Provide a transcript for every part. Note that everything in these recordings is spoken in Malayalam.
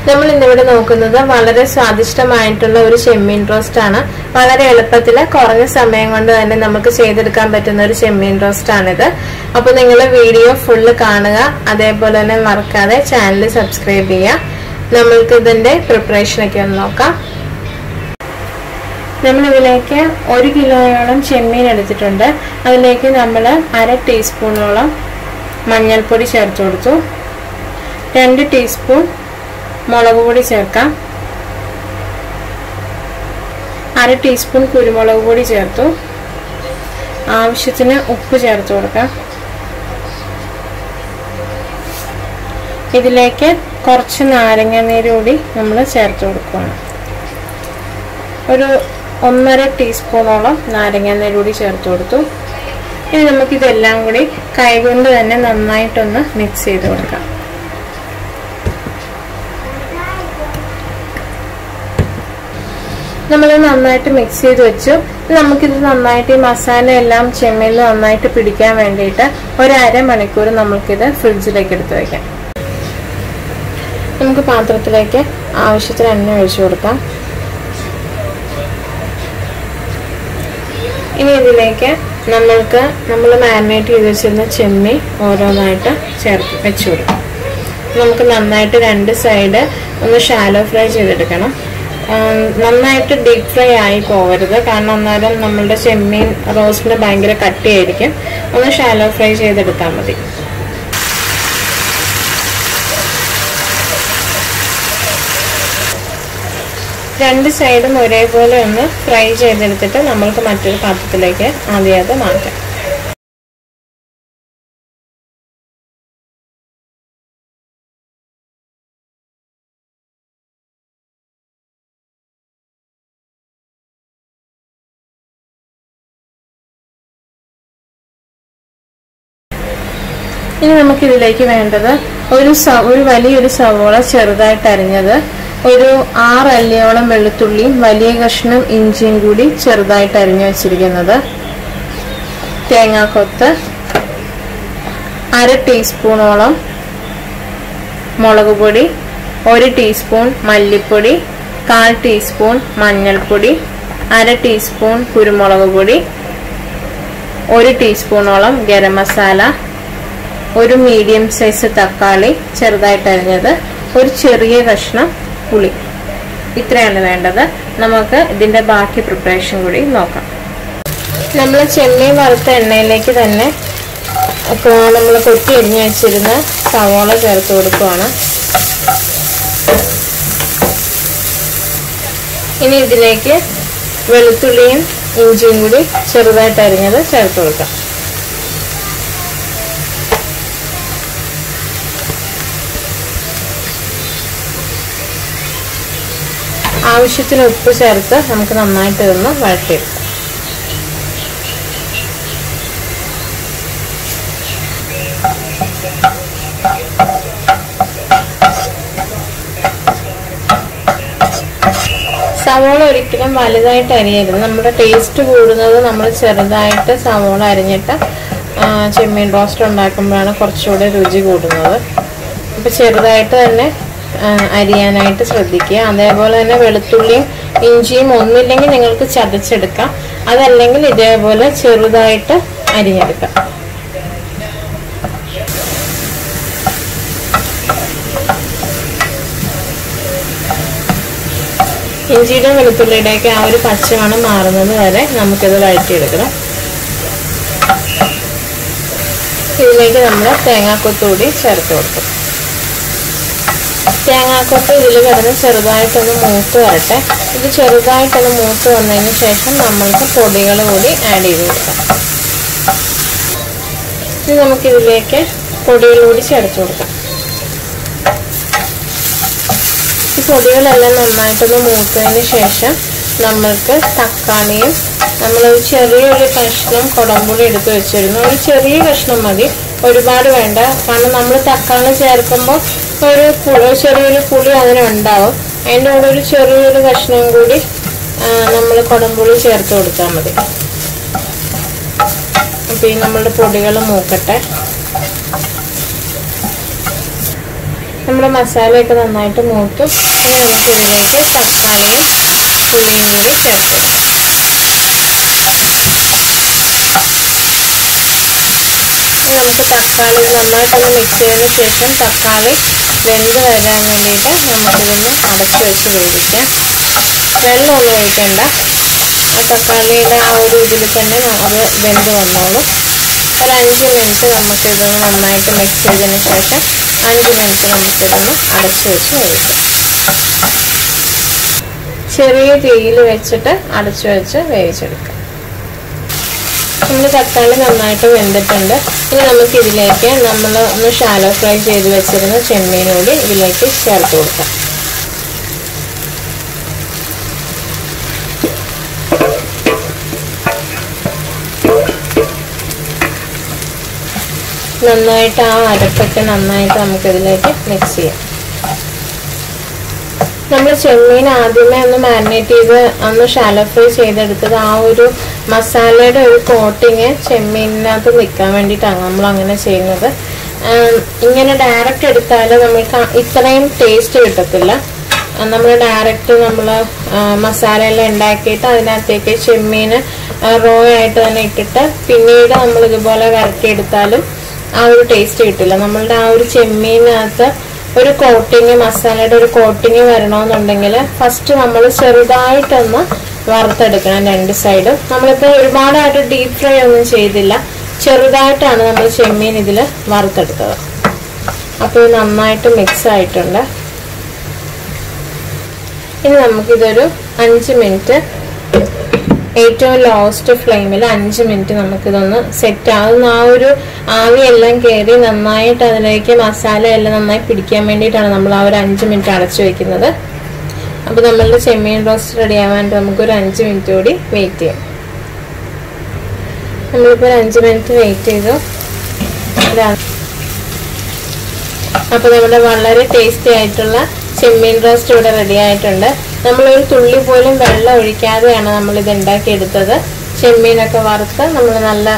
നമ്മൾ ഇന്നിവിടെ നോക്കുന്നത് വളരെ സ്വാദിഷ്ടമായിട്ടുള്ള ഒരു ചെമ്മീൻ റോസ്റ്റ് ആണ് വളരെ എളുപ്പത്തിൽ കുറഞ്ഞ സമയം കൊണ്ട് തന്നെ നമുക്ക് ചെയ്തെടുക്കാൻ പറ്റുന്ന ഒരു ചെമ്മീൻ റോസ്റ്റ് ആണിത് അപ്പോൾ നിങ്ങൾ വീഡിയോ ഫുള്ള് കാണുക അതേപോലെ തന്നെ മറക്കാതെ ചാനൽ സബ്സ്ക്രൈബ് ചെയ്യുക നമ്മൾക്ക് ഇതിന്റെ പ്രിപ്പറേഷൻ ഒക്കെ ഒന്ന് നോക്കാം നമ്മൾ ഇതിലേക്ക് ഒരു കിലോയോളം ചെമ്മീൻ എടുത്തിട്ടുണ്ട് അതിലേക്ക് നമ്മൾ അര ടീസ്പൂണോളം മഞ്ഞൾപ്പൊടി ചേർത്ത് കൊടുത്തു രണ്ട് ടീസ്പൂൺ മുളക് പൊടി ചേർക്കാം അര ടീസ്പൂൺ കുരുമുളക് പൊടി ചേർത്തു ആവശ്യത്തിന് ഉപ്പ് ചേർത്ത് കൊടുക്കാം ഇതിലേക്ക് കുറച്ച് നാരങ്ങ നീര് കൂടി നമ്മൾ ചേർത്ത് കൊടുക്കുകയാണ് ഒരു ഒന്നര ടീസ്പൂണോളം നാരങ്ങ നീര് കൂടി ചേർത്ത് കൊടുത്തു ഇനി നമുക്കിതെല്ലാം കൂടി കൈകൊണ്ട് തന്നെ നന്നായിട്ടൊന്ന് മിക്സ് ചെയ്ത് കൊടുക്കാം നമ്മൾ നന്നായിട്ട് മിക്സ് ചെയ്ത് വെച്ചു നമുക്കിത് നന്നായിട്ട് ഈ മസാല എല്ലാം ചെമ്മീനിൽ നന്നായിട്ട് പിടിക്കാൻ വേണ്ടിയിട്ട് ഒരു അരമണിക്കൂർ നമുക്കിത് ഫ്രിഡ്ജിലേക്ക് എടുത്ത് വയ്ക്കാം നമുക്ക് പാത്രത്തിലേക്ക് ആവശ്യത്തിന് എണ്ണ ഒഴിച്ചു കൊടുക്കാം ഇനി ഇതിലേക്ക് നമ്മൾക്ക് നമ്മൾ മാരിനേറ്റ് ചെയ്ത് വെച്ചിരുന്ന ചെമ്മി ഓരോന്നായിട്ട് ചേർത്ത് വെച്ച് കൊടുക്കാം നമുക്ക് നന്നായിട്ട് രണ്ട് സൈഡ് ഒന്ന് ഷാലോ ഫ്രൈ ചെയ്തെടുക്കണം നന്നായിട്ട് ഡീപ് ഫ്രൈ ആയി പോകരുത് കാരണം അന്നേരം നമ്മളുടെ ചെമ്മീൻ റോസ്റ്റിന് ഭയങ്കര കട്ടിയായിരിക്കും ഒന്ന് ഷാലോ ഫ്രൈ ചെയ്തെടുത്താൽ മതി രണ്ട് സൈഡും ഒരേപോലെ ഒന്ന് ഫ്രൈ ചെയ്തെടുത്തിട്ട് നമ്മൾക്ക് മറ്റൊരു പാത്രത്തിലേക്ക് ആദ്യം അത് മാറ്റാം ഇനി നമുക്ക് ഇതിലേക്ക് വേണ്ടത് ഒരു ഒരു വലിയൊരു സവോള ചെറുതായിട്ട് അരിഞ്ഞത് ഒരു ആറ് അല്ലിയോളം വെളുത്തുള്ളിയും വലിയ കഷ്ണം ഇഞ്ചിയും കൂടി ചെറുതായിട്ട് അരിഞ്ഞു വെച്ചിരിക്കുന്നത് തേങ്ങാക്കൊത്ത് അര ടീസ്പൂണോളം മുളക് പൊടി ഒരു ടീസ്പൂൺ മല്ലിപ്പൊടി കാൽ ടീസ്പൂൺ മഞ്ഞൾപ്പൊടി അര ടീസ്പൂൺ കുരുമുളക് പൊടി ഒരു ടീസ്പൂണോളം ഗരം മസാല ഒരു മീഡിയം സൈസ് തക്കാളി ചെറുതായിട്ട് അരിഞ്ഞത് ഒരു ചെറിയ കഷ്ണം പുളി ഇത്രയാണ് വേണ്ടത് നമുക്ക് ഇതിന്റെ ബാക്കി പ്രിപ്പറേഷൻ കൂടി നോക്കാം നമ്മൾ ചെമ്മീൻ വറുത്ത എണ്ണയിലേക്ക് തന്നെ നമ്മൾ കൊത്തി അരിഞ്ഞു വെച്ചിരുന്ന സവോള ചേർത്ത് കൊടുക്കുവാണ് ഇനി ഇതിലേക്ക് വെളുത്തുള്ളിയും ഇഞ്ചിയും കൂടി ചെറുതായിട്ട് അരിഞ്ഞത് ചേർത്ത് കൊടുക്കാം ആവശ്യത്തിന് ഉപ്പ് ചേർത്ത് നമുക്ക് നന്നായിട്ട് ഇതൊന്ന് വഴറ്റിയെടുക്കാം സവോള ഒരിക്കലും വലുതായിട്ട് അരിയരുത് നമ്മുടെ ടേസ്റ്റ് കൂടുന്നത് നമ്മൾ ചെറുതായിട്ട് സവോള അരിഞ്ഞിട്ട് ചെമ്മീൻ റോസ്റ്റ് ഉണ്ടാക്കുമ്പോഴാണ് കുറച്ചുകൂടെ രുചി കൂടുന്നത് അപ്പോൾ ചെറുതായിട്ട് തന്നെ അരിയാനായിട്ട് ശ്രദ്ധിക്കുക അതേപോലെ തന്നെ വെളുത്തുള്ളിയും ഇഞ്ചിയും ഒന്നില്ലെങ്കിൽ നിങ്ങൾക്ക് ചതച്ചെടുക്കാം അതല്ലെങ്കിൽ ഇതേപോലെ ചെറുതായിട്ട് അരിഞ്ഞെടുക്കാം ഇഞ്ചിയുടെ വെളുത്തുള്ളിയുടെയൊക്കെ ആ ഒരു പച്ചമണം മാറുന്നത് വരെ നമുക്കിത് വഴറ്റിയെടുക്കണം ഇതിലേക്ക് നമ്മൾ തേങ്ങാക്കൊത്തുകൂടി ചേർത്ത് കൊടുക്കും തേങ്ങാക്കൊത്ത് ഇതിൽ കിടന്ന് ചെറുതായിട്ടൊന്ന് മൂത്ത് വരട്ടെ ഇത് ചെറുതായിട്ടൊന്ന് മൂത്ത് വന്നതിന് ശേഷം നമ്മൾക്ക് പൊടികൾ കൂടി ആഡ് ചെയ്ത് കൊടുക്കാം ഇനി നമുക്കിതിലേക്ക് പൊടികൾ കൂടി ചേർത്ത് കൊടുക്കാം ഈ പൊടികളെല്ലാം നന്നായിട്ടൊന്ന് മൂത്തതിന് ശേഷം നമ്മൾക്ക് തക്കാളിയും നമ്മളൊരു ചെറിയൊരു കഷ്ണം കുടംപുളി എടുത്ത് വെച്ചിരുന്നു ഒരു ചെറിയ കഷ്ണം മതി ഒരുപാട് വേണ്ട കാരണം നമ്മൾ തക്കാളി ചേർക്കുമ്പോൾ ഒരു ചെറിയൊരു പുളി അതിനുണ്ടാവും അതിൻ്റെ കൂടെ ഒരു ചെറിയൊരു കഷ്ണം കൂടി നമ്മൾ കുടംപുളി ചേർത്ത് കൊടുത്താൽ മതി അപ്പോൾ ഈ നമ്മളുടെ പൊടികൾ മൂക്കട്ടെ നമ്മുടെ മസാലയൊക്കെ നന്നായിട്ട് മൂത്തു ഇനി നമുക്ക് ഇതിലേക്ക് തക്കാളിയും ഉള്ളിയും കൂടി ചേർത്ത് കൊടുക്കാം. ഇനി നമുക്ക് തക്കാളി നന്നായിട്ടൊന്ന് മിക്സ് ചെയ്തതിന് ശേഷം തക്കാളി വെന്ത് വരാൻ വേണ്ടിയിട്ട് നമുക്കിതൊന്ന് അടച്ചു വെച്ച് വേവിക്കാം വെള്ളമൊന്നും ഒഴിക്കണ്ട ആ തക്കാളിയുടെ ആ ഒരു ഇതിൽ തന്നെ അത് വെന്ത് വന്നോളും ഒരു അഞ്ച് മിനിറ്റ് നമുക്കിതൊന്ന് നന്നായിട്ട് മിക്സ് ചെയ്തതിന് ശേഷം അഞ്ച് മിനിറ്റ് നമുക്കിതൊന്ന് അടച്ചു വെച്ച് വേവിക്കാം ചെറിയ തീയിൽ വെച്ചിട്ട് അടച്ചു വെച്ച് വേവിച്ചെടുക്കാം നമ്മൾ തക്കാളി നന്നായിട്ട് വെന്തിട്ടുണ്ട് ഇനി നമുക്ക് ഇതിലേക്ക് നമ്മൾ ഒന്ന് ഷാലോ ഫ്രൈ ചെയ്ത് വെച്ചിരുന്ന ചെമ്മീൻ കൂടി ഇതിലേക്ക് ചേർത്ത് കൊടുക്കാം നന്നായിട്ട് ആ അരപ്പൊക്കെ നന്നായിട്ട് നമുക്കിതിലേക്ക് മിക്സ് ചെയ്യാം നമ്മൾ ചെമ്മീൻ ആദ്യമേ ഒന്ന് മാരിനേറ്റ് ചെയ്ത് ഒന്ന് ഷാലോ ഫ്രൈ ചെയ്തെടുത്തത് ആ ഒരു മസാലയുടെ ഒരു കോട്ടിങ് ചെമ്മീനിനകത്ത് നിൽക്കാൻ വേണ്ടിയിട്ടാണ് നമ്മൾ അങ്ങനെ ചെയ്യുന്നത് ആം, ഇങ്ങനെ ഡയറക്റ്റ് എടുത്താൽ നമുക്ക് ഇത്രയും ടേസ്റ്റ് കിട്ടത്തില്ല നമ്മൾ ഡയറക്റ്റ് നമ്മൾ മസാല എല്ലാം ഉണ്ടാക്കിയിട്ട് അതിനകത്തേക്ക് ചെമ്മീൻ റോ ആയിട്ട് തന്നെ ഇട്ടിട്ട് പിന്നീട് നമ്മൾ ഇതുപോലെ വരട്ടിയെടുത്താലും ആ ഒരു ടേസ്റ്റ് കിട്ടില്ല നമ്മളുടെ ആ ഒരു ചെമ്മീനകത്ത് ഒരു കോട്ടിങ് മസാലയുടെ ഒരു കോട്ടിങ് വരണമെന്നുണ്ടെങ്കിൽ ഫസ്റ്റ് നമ്മൾ ചെറുതായിട്ടൊന്ന് വറുത്തെടുക്കണം രണ്ട് സൈഡും നമ്മളിപ്പോൾ ഒരുപാടായിട്ട് ഡീപ് ഫ്രൈ ഒന്നും ചെയ്തില്ല ചെറുതായിട്ടാണ് നമ്മൾ ചെമ്മീൻ ഇതിൽ വറുത്തെടുത്തത് അപ്പോൾ ഇത് നന്നായിട്ട് മിക്സ് ആയിട്ടുണ്ട് ഇനി നമുക്കിതൊരു അഞ്ച് മിനിറ്റ് ഏറ്റവും ലോസ്റ്റ് ഫ്ലെയിമിൽ അഞ്ച് മിനിറ്റ് നമുക്കിതൊന്ന് സെറ്റ് ആകുന്ന ആ ഒരു ആവിയെല്ലാം കയറി നന്നായിട്ട് അതിലേക്ക് മസാല എല്ലാം നന്നായി പിടിക്കാൻ വേണ്ടിയിട്ടാണ് നമ്മൾ ആ ഒരു അഞ്ച് മിനിറ്റ് അടച്ചു വെക്കുന്നത് അപ്പോൾ നമ്മളുടെ ചെമ്മീൻ റോസ്റ്റ് റെഡി ആവാൻ നമുക്കൊരു അഞ്ച് മിനിറ്റ് കൂടി വെയിറ്റ് ചെയ്യാം നമ്മളിപ്പോൾ ഒരു അഞ്ച് മിനിറ്റ് വെയിറ്റ് ചെയ്തു ഇതാ അപ്പോൾ നമ്മുടെ വളരെ ടേസ്റ്റി ആയിട്ടുള്ള ചെമ്മീൻ റോസ്റ്റ് ഇവിടെ റെഡി ആയിട്ടുണ്ട് നമ്മളൊരു തുള്ളി പോലും വെള്ളം ഒഴിക്കാതെയാണ് നമ്മൾ ഇത് ഉണ്ടാക്കിയെടുത്തത് ചെമ്മീനൊക്കെ വറുത്ത് നമ്മൾ നല്ല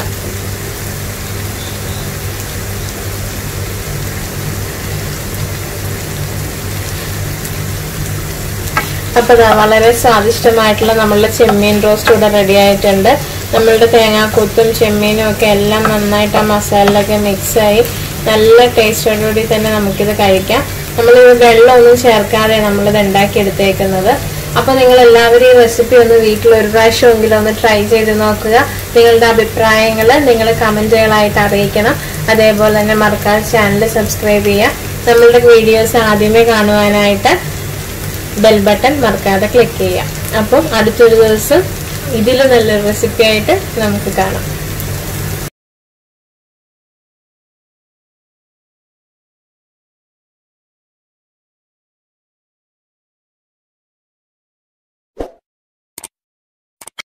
അപ്പോൾ ദാ വളരെ സ്വാദിഷ്ടമായിട്ടുള്ള നമ്മളുടെ ചെമ്മീൻ റോസ്റ്റ് ഇവിടെ റെഡി ആയിട്ടുണ്ട് നമ്മളുടെ തേങ്ങാക്കൂത്തും ചെമ്മീനും ഒക്കെ എല്ലാം നന്നായിട്ട് ആ മസാലയിലൊക്കെ മിക്സായി നല്ല ടേസ്റ്റോടുകൂടി തന്നെ നമുക്കിത് കഴിക്കാം നമ്മൾ വെള്ളമൊന്നും ചേർക്കാതെ നമ്മളിത് ഉണ്ടാക്കിയെടുത്തേക്കുന്നത് അപ്പോൾ നിങ്ങൾ എല്ലാവരും ഈ റെസിപ്പി ഒന്ന് വീട്ടിൽ ഒരു പ്രാവശ്യമെങ്കിലും ഒന്ന് ട്രൈ ചെയ്ത് നോക്കുക നിങ്ങളുടെ അഭിപ്രായങ്ങൾ നിങ്ങൾ കമൻറ്റുകളായിട്ട് അറിയിക്കണം അതേപോലെ തന്നെ മറക്കാതെ ചാനൽ സബ്സ്ക്രൈബ് ചെയ്യുക നമ്മളുടെ വീഡിയോസ് ആദ്യമേ കാണുവാനായിട്ട് ബെൽ ബട്ടൺ മറക്കാതെ ക്ലിക്ക് ചെയ്യാം അപ്പം അടുത്തൊരു ദിവസം ഇതിൽ നല്ലൊരു റെസിപ്പി ആയിട്ട് നമുക്ക് കാണാം